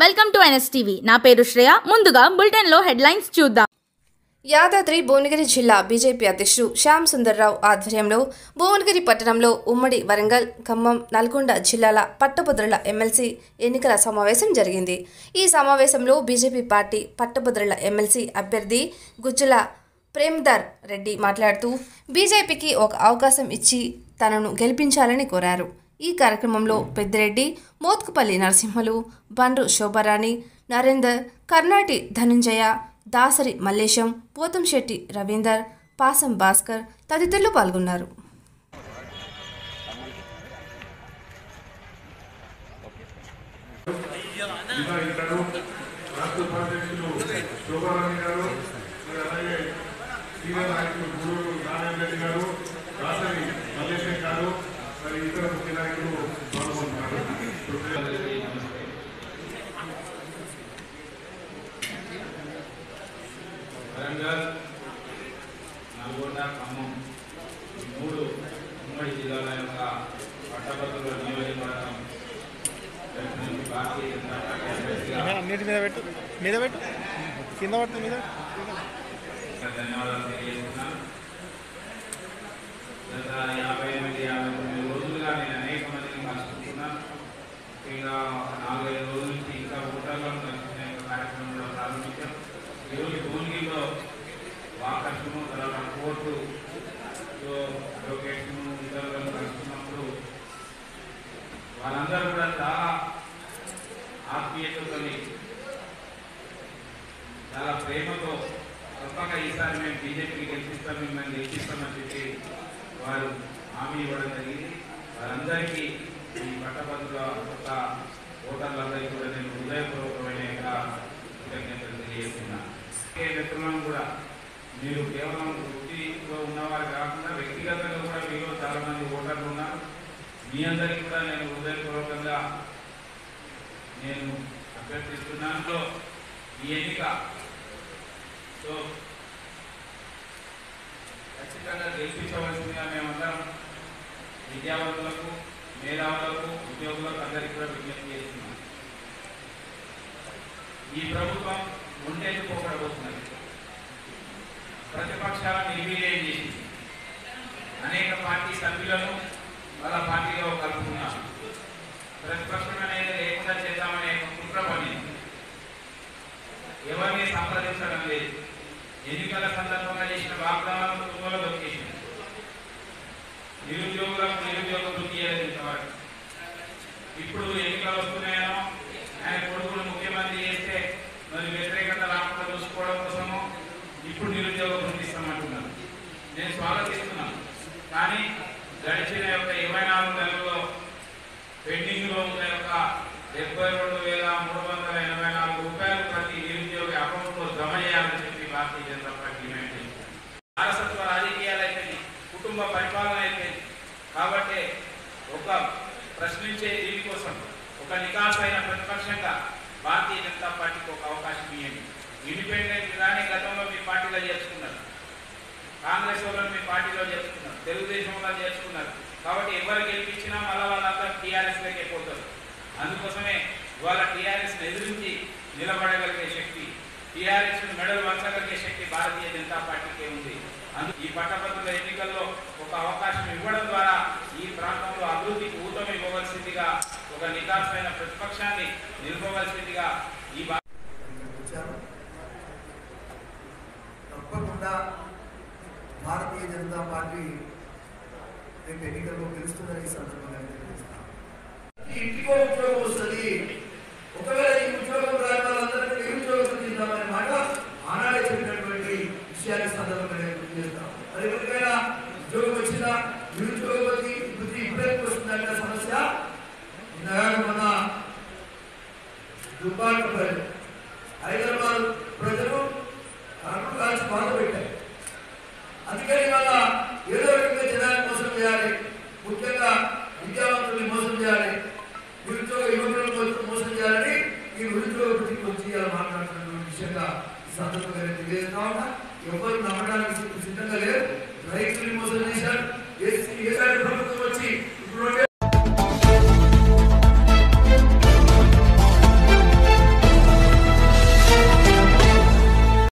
Welcome to NSTV నా పేరు శ్రేయ ముందుగా బులెటిన్లో హెడ్లైన్స్ చూద్దాం యాదాద్రి భువనగిరి జిల్లా బీజేపీ అధ్యక్షుడు శ్యామ్ సుందర్రావు ఆధ్వర్యంలో భువనగిరి పట్టణంలో ఉమ్మడి వరంగల్ ఖమ్మం నల్గొండ జిల్లాల పట్టభద్రుల ఎమ్మెల్సీ ఎన్నికల సమావేశం జరిగింది ఈ సమావేశంలో బీజేపీ పార్టీ పట్టభద్రుల ఎమ్మెల్సీ అభ్యర్థి గుజ్జుల ప్రేమ్దర్ రెడ్డి మాట్లాడుతూ బీజేపీకి ఒక అవకాశం ఇచ్చి తనను గెలిపించాలని కోరారు ఈ కార్యక్రమంలో పెద్దిరెడ్డి మోత్కుపల్లి నరసింహలు బండ్రు శోభారాణి నరేందర్ కర్ణాటి ధనుంజయ దాసరి మల్లేశం పోతంశెట్టి రవీందర్ పాసం భాస్కర్ తదితరులు పాల్గొన్నారు ఇలా ఇద్దరు రాష్ట్ర ఉపాధ్యక్షులు శోభారాణి గారు మరి అలాగే సీనియర్ నాయకులు గూడూరు నారాయణ రెడ్డి గారు దాసరి మల్లేశం గారు మరి ఇతర ముఖ్య నాయకులు పాల్గొంటున్నారు వరంగల్ నల్గొండ ఖమ్మం ఈ మూడు ఉమ్మడి జిల్లాల యొక్క పట్టభద్రుల నియోజకవర్గం తరఫు నుంచి భారతీయ జనతా పార్టీ అభ్యర్థిగా అన్నిటి మీద పెట్టు మీద పెట్టు కింద పడుతుంది మీద ధన్యవాదాలు తెలియజేస్తున్నాను గత యాభై ఎనిమిది యాభై తొమ్మిది రోజులుగా నేను అనేక మందిని కలుసుకుంటున్నాను ముఖ్యంగా ఒక నాలుగైదు రోజుల నుంచి ఇంకా ఓటర్లను కలుసుకునే ఒక కార్యక్రమంలో ప్రారంభించాం ఈరోజు భువనగిరిలో వాకర్షను తర్వాత కోర్టు అడ్వకేట్ను ఇతరులను కలుసుకున్నప్పుడు వాళ్ళందరూ కూడా చాలా ఆత్మీయతతో చాలా ప్రేమతో తప్పక ఈసారి మేము బీజేపీకి గెలిపిస్తాం మిమ్మల్ని గెలిపిస్తామని చెప్పి వారు హామీ ఇవ్వడం జరిగింది వారందరికీ ఈ పట్టభద్రుల కొత్త ఓటర్లందరికీ కూడా నేను హృదయపూర్వకమైన యొక్క కృతజ్ఞతలు తెలియజేస్తున్నాను ఏ మిత్రులను కూడా మీరు కేవలం వృత్తిలో ఉన్నవారు కాకుండా వ్యక్తిగతంగా కూడా మీలో చాలా మంది ఓటర్లు ఉన్నారు మీ అందరికీ కూడా నేను హృదయపూర్వకంగా నేను అభ్యర్థిస్తున్నాను ఈ ఎన్నిక సో ఖచ్చితంగా గెలిపించవలసిందిగా మేమందరం విద్యావంతులకు మేధావులకు ఉద్యోగులకు అందరికీ కూడా విజ్ఞప్తి చేస్తున్నాం ఈ ప్రభుత్వం ఉండేందుకు పోకడబోతున్నది ప్రతిపక్షాలను నిర్వీర్యం చేసింది అనేక పార్టీ సభ్యులను వాళ్ళ పార్టీలో కలుపుకున్నారు ప్రతిపక్షం అనేది లేకుండా చేద్దామనే ఒక కుట్ర పడింది ఎవరిని సంప్రదించడం లేదు ఎన్నికల సందర్భంగా చేసిన వాగ్దానాలను తుంగలో దొక్కేసింది నిరుద్యోగులకు నిరుద్యోగ వృత్తి ఇయ్యలేదు ఇంతవరకు ఇప్పుడు ఎన్నికలు వస్తున్నాయనో ఆయన కొడుకును ముఖ్యమంత్రి చేస్తే మరి వ్యతిరేకత రాకుండా చూసుకోవడం కోసము ఇప్పుడు నిరుద్యోగ వృత్తి ఇస్తామంటున్నారు నేను స్వాగతిస్తున్నాను కానీ గడిచిన యొక్క ఇరవై నాలుగు నెలల్లో పెండింగ్లో ఉన్న యొక్క డెబ్బై రెండు వేల మూడు వందల ఎనభై నాలుగు రూపాయలు ప్రతి నిరుద్యోగి అకౌంట్లో జమ చేయాలని చెప్పి భారతీయ జనతా పార్టీ డిమాండ్ చేసింది వారసత్వ రాజకీయాలు అయిపోయింది కుటుంబ పరిపాలన అయిపోయింది కాబట్టి ఒక ప్రశ్నించే దీనికోసం ఒక నికాసైన ప్రతిపక్షంగా భారతీయ జనతా పార్టీకి ఒక అవకాశం ఇవ్వండి ఇండిపెండెంట్ గానే గతంలో మీ పార్టీలో చేర్చుకున్నారు కాంగ్రెస్ వాళ్ళని మీ పార్టీలో చేర్చుకున్నారు తెలుగుదేశం వాళ్ళు చేర్చుకున్నారు కాబట్టి ఎవరు గెలిపించినా మళ్ళీ వాళ్ళంతా టీఆర్ఎస్ లోకే పోతారు అందుకోసమే ఇవాళ టీఆర్ఎస్ ఎదిరించి నిలబడగలిగే శక్తి టీఆర్ఎస్ మెడల్ వంచగలిగే శక్తి భారతీయ జనతా పార్టీకే ఉంది అందు ఈ పట్టభద్రుల ఎన్నికల్లో ఒక అవకాశం ఇవ్వడం ద్వారా ఈ ప్రాంతంలో అభివృద్ధికి ఊతం ఇవ్వవలసిందిగా ఒక నికాసమైన ప్రతిపక్షాన్ని నిలపవలసిందిగా ఈ భా- వచ్చారు తప్పకుండా భారతీయ జనతా పార్టీ రేపు ఎన్నికల్లో గెలుస్తుందని ఈ సందర్భంగా నేను తెలియజేస్తాను. ఈ ఇంటికో ఉద్యోగం వస్తుంది ఒకవేళ ఈ ఉద్యోగం రాని వాళ్ళందరికీ నిరుద్యోగం తీద్దామనే మాట ఆనాడే చెప్పినటువంటి విషయాన్ని ఈ సందర్భంగా నేను గుర్తు చేస్తాను మరి ఎవరికైనా ఉద్యోగం వచ్చినా నిరుద్యోగపతి వృత్తి ఇప్పుడే వస్తుందంటే సమస్య నిన్నగాక మన దుబ్బాక ప్రజలు హైదరాబాద్ ప్రజలు కరెంటు కాల్చి బాధ పెట్టారు అందుకని ఇవాళ